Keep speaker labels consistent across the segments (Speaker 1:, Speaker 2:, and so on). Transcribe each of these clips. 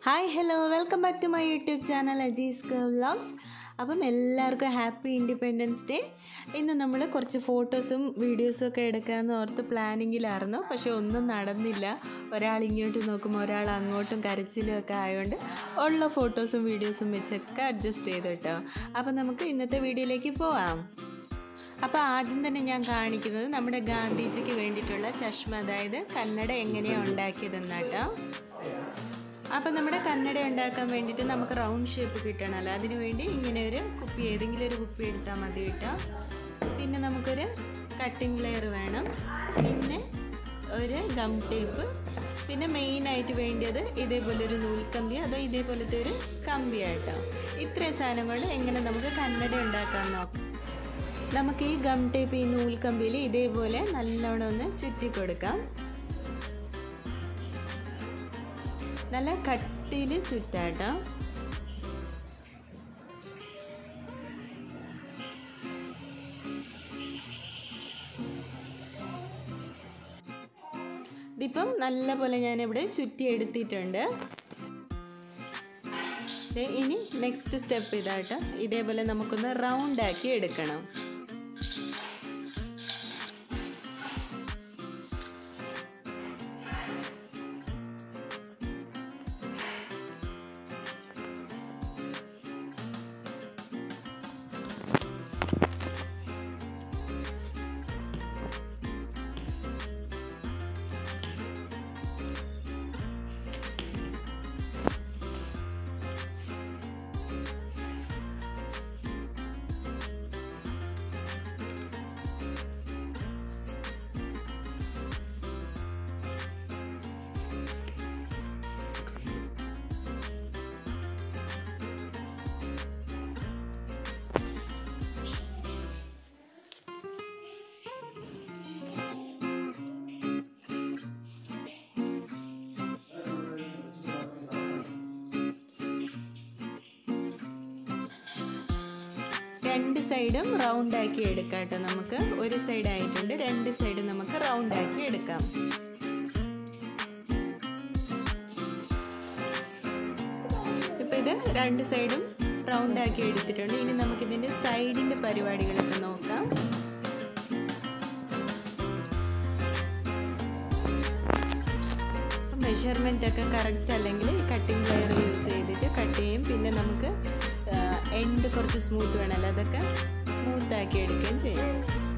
Speaker 1: Hi hello welcome back to my YouTube channel Ajees vlogs അപ്പം എല്ലാവർക്കും happy independence day ഇന്ന് നമ്മൾ കുറച്ച് ഫോട്ടോസും വീഡിയോസും ഒക്കെ എടുക്കാമെന്ന് ഓർത്ത് പ്ലാനിങ്ങിലായിരുന്നു പക്ഷെ ഒന്നും നടന്നില്ല ഒരാൾ ഇങ്ങോട്ട് നോക്കും ഒരാൾ അങ്ങോട്ടും കരച്ചിലും ഒക്കെ ആയതുകൊണ്ട് ഉള്ള ഫോട്ടോസും വീഡിയോസും വെച്ചൊക്കെ അഡ്ജസ്റ്റ് ചെയ്തു കേട്ടോ അപ്പം നമുക്ക് ഇന്നത്തെ വീഡിയോയിലേക്ക് പോവാം അപ്പോൾ ആദ്യം തന്നെ ഞാൻ കാണിക്കുന്നത് നമ്മുടെ ഗാന്ധിജിക്ക് വേണ്ടിയിട്ടുള്ള ചഷ്മ അതായത് കന്നഡ എങ്ങനെയാണ് ഉണ്ടാക്കിയതെന്നാട്ടോ അപ്പം നമ്മുടെ കന്നഡ ഉണ്ടാക്കാൻ വേണ്ടിയിട്ട് നമുക്ക് റൗണ്ട് ഷേപ്പ് കിട്ടണമല്ലോ അതിന് വേണ്ടി ഇങ്ങനെ ഒരു കുപ്പി ഏതെങ്കിലും ഒരു കുപ്പി എടുത്താൽ മതി കേട്ടോ പിന്നെ നമുക്കൊരു കട്ടിംഗ് ലെയർ വേണം പിന്നെ ഒരു ഗം ടേപ്പ് പിന്നെ മെയിനായിട്ട് വേണ്ടത് ഇതേപോലെ ഒരു നൂൽക്കമ്പി അതോ ഇതേപോലത്തെ ഒരു കമ്പിയായിട്ടോ ഇത്രയും സാധനം കൊണ്ട് എങ്ങനെ നമുക്ക് കന്നഡ ഉണ്ടാക്കാൻ നോക്കാം നമുക്ക് ഈ ഗം ടേപ്പ് ഈ നൂൽക്കമ്പിയിൽ ഇതേപോലെ നല്ലോണം ഒന്ന് ചുറ്റി കൊടുക്കാം നല്ല കട്ടിയിൽ ചുറ്റാട്ടോ ഇതിപ്പം നല്ല പോലെ ഞാനിവിടെ ചുറ്റി എടുത്തിട്ടുണ്ട് ഇനി നെക്സ്റ്റ് സ്റ്റെപ്പ് ഇതാട്ടോ ഇതേപോലെ നമുക്കൊന്ന് റൗണ്ട് ആക്കി എടുക്കണം രണ്ട് സൈഡും റൗണ്ട് ആക്കി എടുക്കാം കേട്ടോ നമുക്ക് ഒരു സൈഡ് ആയിട്ടുണ്ട് രണ്ട് സൈഡും നമുക്ക് റൗണ്ട് ആക്കി എടുക്കാം ഇപ്പം ഇത് രണ്ട് സൈഡും റൗണ്ട് ആക്കി എടുത്തിട്ടുണ്ട് ഇനി നമുക്കിതിൻ്റെ സൈഡിൻ്റെ പരിപാടികളൊക്കെ നോക്കാം മെഷർമെൻ്റ് ഒക്കെ കറക്റ്റ് അല്ലെങ്കിൽ കട്ടിംഗ് ലെയർ യൂസ് ചെയ്തിട്ട് കട്ട് ചെയ്യും പിന്നെ നമുക്ക് എൻഡ് കുറച്ച് സ്മൂത്ത് വേണമല്ലോ അതൊക്കെ സ്മൂത്ത് ആക്കി എടുക്കുകയും ചെയ്യും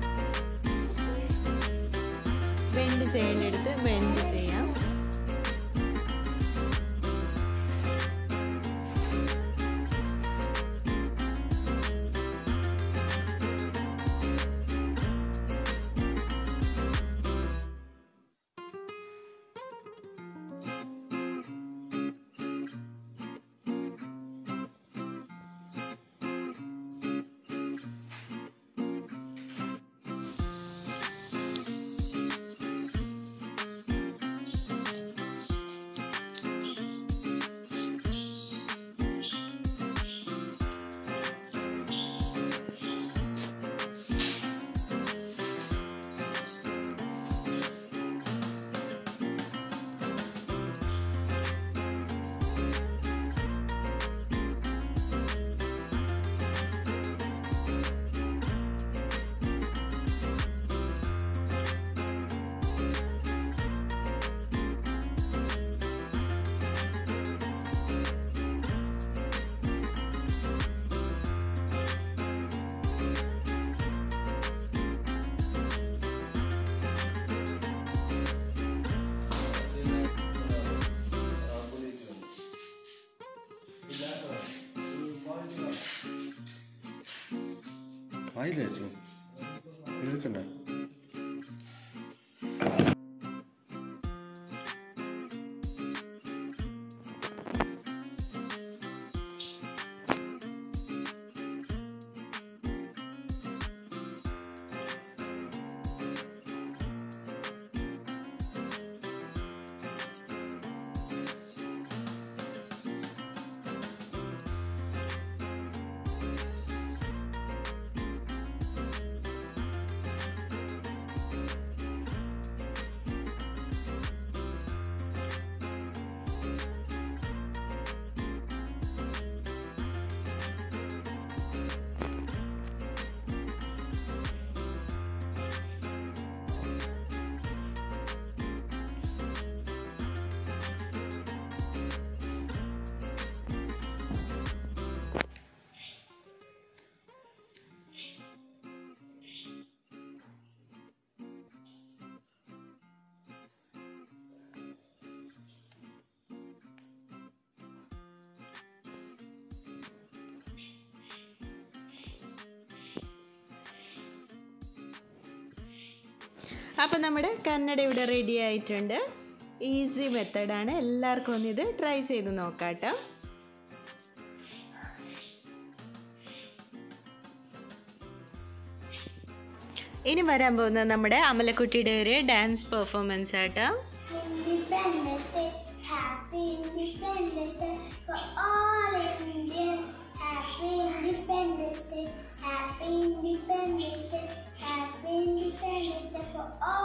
Speaker 1: ബെൻഡ് ചെയ്യേണ്ടടുത്ത് ബെൻഡ് ചെയ്യാം
Speaker 2: ആയില്ലേ ചേച്ചി എടുക്കണ്ടേ
Speaker 1: അപ്പോൾ നമ്മുടെ കന്നഡ ഇവിടെ റെഡി ആയിട്ടുണ്ട് ഈസി മെത്തഡാണ് എല്ലാവർക്കും ഒന്ന് ഇത് ട്രൈ ചെയ്ത് നോക്കാം കേട്ടോ ഇനി വരാൻ പോകുന്നത് നമ്മുടെ അമലക്കുട്ടിയുടെ ഒരു ഡാൻസ് പെർഫോമൻസ് ആട്ടോ
Speaker 3: Independence Day, Happy Independence Day for all Indians. Happy Independence Day, Happy Independence Day, Happy Independence Day for all